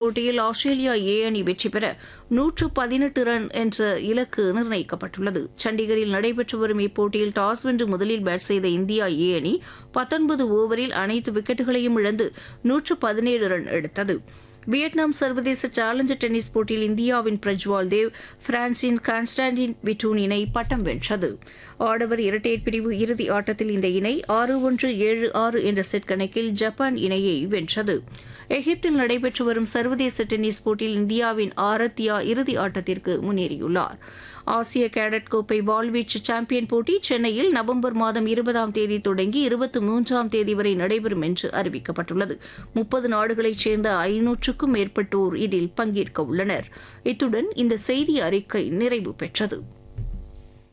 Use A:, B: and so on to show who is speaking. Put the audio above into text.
A: போட்டியில் Australia A அணி வெற்றி பெற நூற்று பதினெட்டு ரன் என்ற இலக்கு நிர்ணயிக்கப்பட்டுள்ளது சண்டிகரில் நடைபெற்று வரும் இப்போட்டியில் டாஸ் வென்று முதலில் பேட் செய்த இந்தியா ஏ அணி பத்தொன்பது ஓவரில் அனைத்து விக்கெட்டுகளையும் இழந்து நூற்று பதினேழு ரன் எடுத்தது வியட்நாம் சர்வதேச சேலஞ்சர் டென்னிஸ் போட்டியில் இந்தியாவின் பிரஜ்வால் தேவ் பிரான்சின் கான்ஸ்டான்டின் விட்டூன் இணை பட்டம் வென்றது ஆடவர் இரட்டையர் பிரிவு இறுதி ஆட்டத்தில் இந்த இணை ஆறு ஒன்று ஏழு ஆறு என்ற செட் கணக்கில் ஜப்பான் இணையை வென்றது எகிப்தில் நடைபெற்று வரும் சர்வதேச டென்னிஸ் போட்டியில் இந்தியாவின் ஆரத்யா இறுதி ஆட்டத்திற்கு முன்னேறியுள்ளார் ஆசிய கேடட் கோப்பை வாள்வீச்சு சாம்பியன் போட்டி சென்னையில் நவம்பர் மாதம் இருபதாம் தேதி தொடங்கி இருபத்தி மூன்றாம் தேதி வரை நடைபெறும் என்று அறிவிக்கப்பட்டுள்ளது முப்பது நாடுகளைச் சேர்ந்த ஐநூற்றுக்கும் மேற்பட்டோர் இதில் பங்கேற்க உள்ளனர் இத்துடன் இந்த செய்தி அறிக்கை நிறைவு பெற்றது